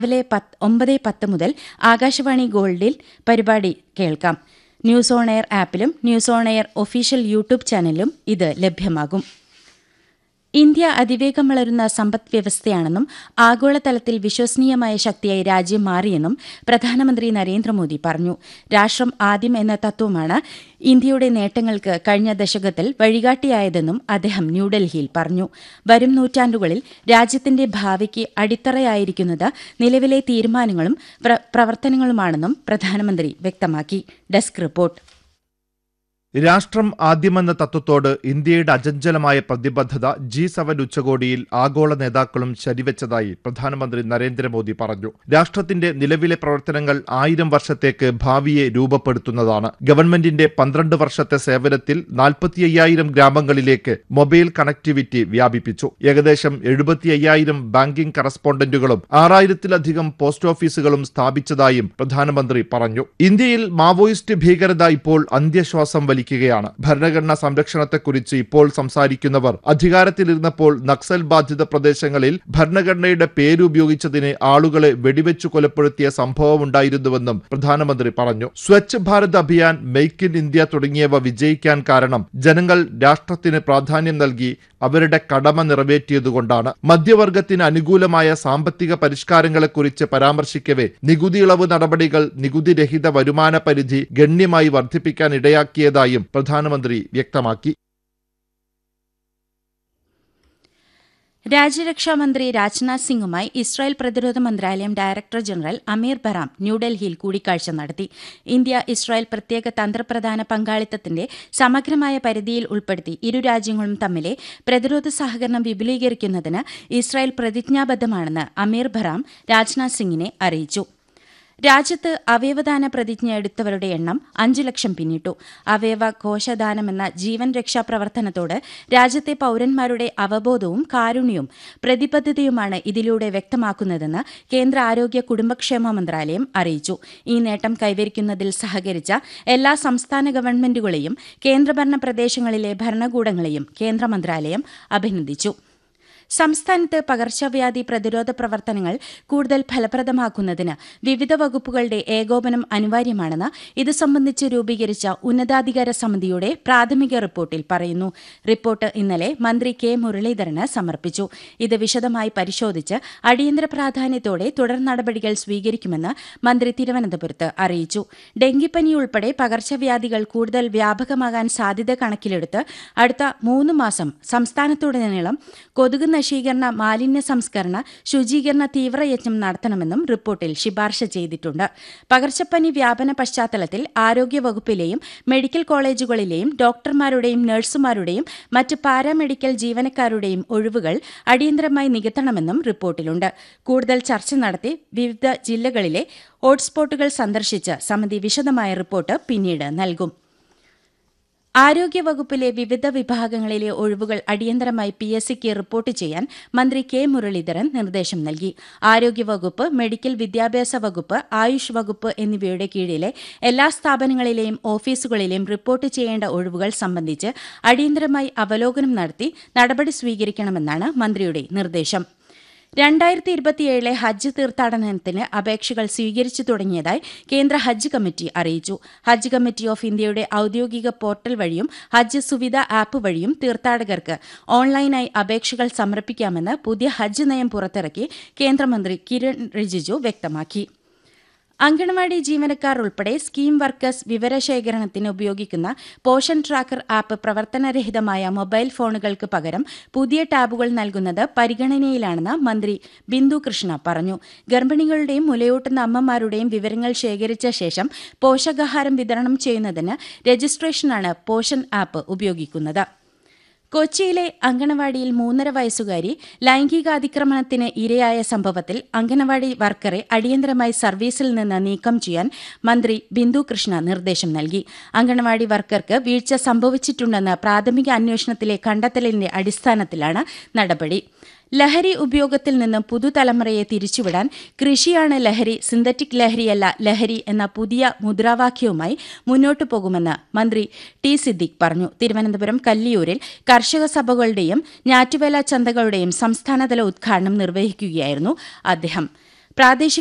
രാവിലെ പത്ത് ഒമ്പത് പത്ത് മുതൽ ആകാശവാണി ഗോൾഡിൽ പരിപാടി കേൾക്കാം ന്യൂസ് ഓൺ എയർ ആപ്പിലും news on air official YouTube ചാനലിലും ഇത് ലഭ്യമാകും ഇന്ത്യ അതിവേഗം വളരുന്ന സമ്പദ് വ്യവസ്ഥയാണെന്നും ആഗോളതലത്തിൽ വിശ്വസനീയമായ ശക്തിയായി രാജ്യം മാറിയെന്നും പ്രധാനമന്ത്രി നരേന്ദ്രമോദി പറഞ്ഞു രാഷ്ട്രം ആദ്യം എന്ന തത്വമാണ് ഇന്ത്യയുടെ നേട്ടങ്ങൾക്ക് കഴിഞ്ഞ ദശകത്തിൽ വഴികാട്ടിയായതെന്നും അദ്ദേഹം ന്യൂഡൽഹിയിൽ പറഞ്ഞു വരും നൂറ്റാണ്ടുകളിൽ രാജ്യത്തിന്റെ ഭാവിക്ക് അടിത്തറയായിരിക്കുന്നത് നിലവിലെ തീരുമാനങ്ങളും പ്രവർത്തനങ്ങളുമാണെന്നും പ്രധാനമന്ത്രി വ്യക്തമാക്കി ഡെസ്ക് റിപ്പോർട്ട് രാഷ്ട്രം ആദ്യമെന്ന തത്വത്തോട് ഇന്ത്യയുടെ അചഞ്ചലമായ പ്രതിബദ്ധത ജി സെവൻ ഉച്ചകോടിയിൽ ആഗോള നേതാക്കളും ശരിവെച്ചതായി പ്രധാനമന്ത്രി നരേന്ദ്രമോദി പറഞ്ഞു രാഷ്ട്രത്തിന്റെ നിലവിലെ പ്രവർത്തനങ്ങൾ ആയിരം വർഷത്തേക്ക് ഭാവിയെ രൂപപ്പെടുത്തുന്നതാണ് ഗവൺമെന്റിന്റെ പന്ത്രണ്ട് വർഷത്തെ സേവനത്തിൽ നാൽപ്പത്തി അയ്യായിരം ഗ്രാമങ്ങളിലേക്ക് മൊബൈൽ കണക്ടിവിറ്റി വ്യാപിപ്പിച്ചു ഏകദേശം എഴുപത്തി അയ്യായിരം ബാങ്കിംഗ് കറസ്പോണ്ടന്റുകളും ആറായിരത്തിലധികം പോസ്റ്റ് ഓഫീസുകളും സ്ഥാപിച്ചതായും പ്രധാനമന്ത്രി പറഞ്ഞു ഇന്ത്യയിൽ മാവോയിസ്റ്റ് ഭീകരത ഇപ്പോൾ അന്ത്യശ്വാസം വലി വലിക്കുകയാണ് ഭരണഘടനാ സംരക്ഷണത്തെക്കുറിച്ച് ഇപ്പോൾ സംസാരിക്കുന്നവർ അധികാരത്തിലിരുന്നപ്പോൾ നക്സൽ ബാധിത പ്രദേശങ്ങളിൽ ഭരണഘടനയുടെ പേരുപയോഗിച്ചതിന് ആളുകളെ വെടിവെച്ചു കൊലപ്പെടുത്തിയ സംഭവമുണ്ടായിരുന്നുവെന്നും പ്രധാനമന്ത്രി പറഞ്ഞു Swachh Bharat Abhiyan make in India തുടങ്ങിയവ വിജയിക്കാൻ കാരണം ജനങ്ങൾ രാഷ്ട്രത്തിന് പ്രാധാന്യം നൽകി അവരുടെ കടമ നിറവേറ്റിയതുകൊണ്ടാണ് മധ്യവർഗത്തിന് അനുകൂലമായ സാമ്പത്തിക പരിഷ്കാരങ്ങളെക്കുറിച്ച് പരാമർശിക്കവേ നികുതി ഇളവ് നടപടികൾ നികുതിരഹിത വരുമാന പരിധി ഗണ്യമായി വർദ്ധിപ്പിക്കാൻ ഇടയാക്കിയതായും പ്രധാനമന്ത്രി വ്യക്തമാക്കി രാജ്യരക്ഷാമന്ത്രി രാജ്നാഥ് സിംഗുമായി ഇസ്രായേൽ പ്രതിരോധ മന്ത്രാലയം ഡയറക്ടർ ജനറൽ അമീർ ബറാം ന്യൂഡൽഹിയിൽ കൂടിക്കാഴ്ച നടത്തി ഇന്ത്യ ഇസ്രായേൽ പ്രത്യേക തന്ത്രപ്രധാന പങ്കാളിത്തത്തിന്റെ സമഗ്രമായ പരിധിയിൽ ഉൾപ്പെടുത്തി ഇരു രാജ്യങ്ങളും തമ്മിലെ പ്രതിരോധ സഹകരണം വിപുലീകരിക്കുന്നതിന് ഇസ്രായേൽ പ്രതിജ്ഞാബദ്ധമാണെന്ന് അമീർ ബറാം രാജ്നാഥ് സിംഗിനെ അറിയിച്ചു രാജ്യത്ത് അവയവദാന പ്രതിജ്ഞ എടുത്തവരുടെ എണ്ണം അഞ്ച് ലക്ഷം പിന്നിട്ടു അവയവ കോശദാനമെന്ന ജീവൻ രക്ഷാ പ്രവർത്തനത്തോട് രാജ്യത്തെ പൌരന്മാരുടെ അവബോധവും കാരുണ്യവും പ്രതിബദ്ധതയുമാണ് ഇതിലൂടെ വ്യക്തമാക്കുന്നതെന്ന് കേന്ദ്ര ആരോഗ്യ കുടുംബക്ഷേമ മന്ത്രാലയം അറിയിച്ചു ഈ നേട്ടം കൈവരിക്കുന്നതിൽ സഹകരിച്ച എല്ലാ സംസ്ഥാന ഗവൺമെന്റുകളെയും കേന്ദ്രഭരണ പ്രദേശങ്ങളിലെ ഭരണകൂടങ്ങളെയും കേന്ദ്ര മന്ത്രാലയം അഭിനന്ദിച്ചു സംസ്ഥാനത്ത് പകർച്ചവ്യാധി പ്രതിരോധ പ്രവർത്തനങ്ങൾ കൂടുതൽ ഫലപ്രദമാക്കുന്നതിന് വിവിധ വകുപ്പുകളുടെ ഏകോപനം അനിവാര്യമാണെന്ന് ഇത് സംബന്ധിച്ച് രൂപീകരിച്ച ഉന്നതാധികാര സമിതിയുടെ പ്രാഥമിക റിപ്പോർട്ടിൽ പറയുന്നു റിപ്പോർട്ട് ഇന്നലെ മന്ത്രി കെ മുരളീധരന് സമർപ്പിച്ചു ഇത് വിശദമായി പരിശോധിച്ച് അടിയന്തര പ്രാധാന്യത്തോടെ തുടർ നടപടികൾ സ്വീകരിക്കുമെന്ന് മന്ത്രി തിരുവനന്തപുരത്ത് അറിയിച്ചു ഡെങ്കിപ്പനി ഉൾപ്പെടെ പകർച്ചവ്യാധികൾ കൂടുതൽ വ്യാപകമാകാൻ സാധ്യത കണക്കിലെടുത്ത് അടുത്ത മൂന്ന് മാസം സംസ്ഥാനത്തുടനീളം കൊതുക് നശീകരണ മാലിന്യ സംസ്കരണ ശുചീകരണ തീവ്രയജ്ഞം നടത്തണമെന്നും റിപ്പോർട്ടിൽ ശുപാർശ ചെയ്തിട്ടുണ്ട് പകർച്ചപ്പനി വ്യാപന പശ്ചാത്തലത്തിൽ ആരോഗ്യവകുപ്പിലെയും മെഡിക്കൽ കോളേജുകളിലെയും ഡോക്ടർമാരുടെയും നഴ്സുമാരുടെയും മറ്റ് പാരാമെഡിക്കൽ ജീവനക്കാരുടെയും ഒഴിവുകൾ അടിയന്തരമായി നികത്തണമെന്നും റിപ്പോർട്ടിലുണ്ട് കൂടുതൽ ചർച്ച നടത്തി വിവിധ ജില്ലകളിലെ ഹോട്ട്സ്പോട്ടുകൾ സന്ദർശിച്ച് സമിതി വിശദമായ റിപ്പോർട്ട് പിന്നീട് നൽകും ആരോഗ്യവകുപ്പിലെ വിവിധ വിഭാഗങ്ങളിലെ ഒഴിവുകൾ അടിയന്തരമായി പി എസ് സിക്ക് റിപ്പോർട്ട് ചെയ്യാൻ മന്ത്രി കെ മുരളീധരൻ നിർദ്ദേശം നൽകി ആരോഗ്യവകുപ്പ് മെഡിക്കൽ വിദ്യാഭ്യാസ വകുപ്പ് ആയുഷ് വകുപ്പ് എന്നിവയുടെ കീഴിലെ എല്ലാ സ്ഥാപനങ്ങളിലെയും ഓഫീസുകളിലെയും റിപ്പോർട്ട് ചെയ്യേണ്ട ഒഴിവുകൾ സംബന്ധിച്ച് അടിയന്തരമായി അവലോകനം നടത്തി നടപടി സ്വീകരിക്കണമെന്നാണ് മന്ത്രിയുടെ നിർദ്ദേശം രണ്ടായിരത്തി ഇരുപത്തിയേഴിലെ ഹജ്ജ് തീർത്ഥാടനത്തിന് അപേക്ഷകൾ സ്വീകരിച്ചു തുടങ്ങിയതായി കേന്ദ്ര ഹജ്ജ് കമ്മിറ്റി അറിയിച്ചു ഹജ്ജ് കമ്മിറ്റി ഓഫ് ഇന്ത്യയുടെ ഔദ്യോഗിക പോർട്ടൽ വഴിയും ഹജ്ജ് സുവിധ ആപ്പ് വഴിയും തീർത്ഥാടകർക്ക് ഓൺലൈനായി അപേക്ഷകൾ സമർപ്പിക്കാമെന്ന് പുതിയ ഹജ്ജ് നയം പുറത്തിറക്കി കേന്ദ്രമന്ത്രി കിരൺ റിജിജു വ്യക്തമാക്കി അങ്കണവാടി ജീവനക്കാർ ഉൾപ്പെടെ സ്കീം വർക്കേഴ്സ് വിവരശേഖരണത്തിന് ഉപയോഗിക്കുന്ന പോഷൻ ട്രാക്കർ ആപ്പ് പ്രവർത്തനരഹിതമായ മൊബൈൽ ഫോണുകൾക്ക് പകരം പുതിയ ടാബുകൾ നൽകുന്നത് പരിഗണനയിലാണെന്ന് മന്ത്രി ബിന്ദു കൃഷ്ണ പറഞ്ഞു ഗർഭിണികളുടെയും മുലയൂട്ടുന്ന അമ്മമാരുടെയും വിവരങ്ങൾ ശേഖരിച്ച ശേഷം പോഷകാഹാരം വിതരണം ചെയ്യുന്നതിന് രജിസ്ട്രേഷനാണ് പോഷൻ ആപ്പ് ഉപയോഗിക്കുന്നത് കൊച്ചിയിലെ അങ്കണവാടിയിൽ മൂന്നര വയസ്സുകാരി ലൈംഗികാതിക്രമണത്തിന് ഇരയായ സംഭവത്തിൽ അങ്കണവാടി വർക്കറെ അടിയന്തരമായി സർവീസിൽ നിന്ന് നീക്കം ചെയ്യാൻ മന്ത്രി ബിന്ദു കൃഷ്ണ നിർദ്ദേശം നൽകി അങ്കണവാടി വർക്കർക്ക് വീഴ്ച സംഭവിച്ചിട്ടുണ്ടെന്ന പ്രാഥമിക അന്വേഷണത്തിലെ കണ്ടെത്തലിന്റെ അടിസ്ഥാനത്തിലാണ് നടപടി ലഹരി ഉപയോഗത്തിൽ നിന്ന് പുതുതലമുറയെ തിരിച്ചുവിടാൻ കൃഷിയാണ് ലഹരി സിന്തറ്റിക് ലഹരിയല്ല ലഹരി എന്ന പുതിയ മുദ്രാവാക്യവുമായി മുന്നോട്ടു പോകുമെന്ന് മന്ത്രി ടി സിദ്ദിഖ് പറഞ്ഞു തിരുവനന്തപുരം കല്ലിയൂരിൽ കർഷക സഭകളുടെയും ഞാറ്റുവേല ചന്തകളുടെയും സംസ്ഥാനതല ഉദ്ഘാടനം നിർവഹിക്കുകയായിരുന്നു അദ്ദേഹം പ്രാദേശിക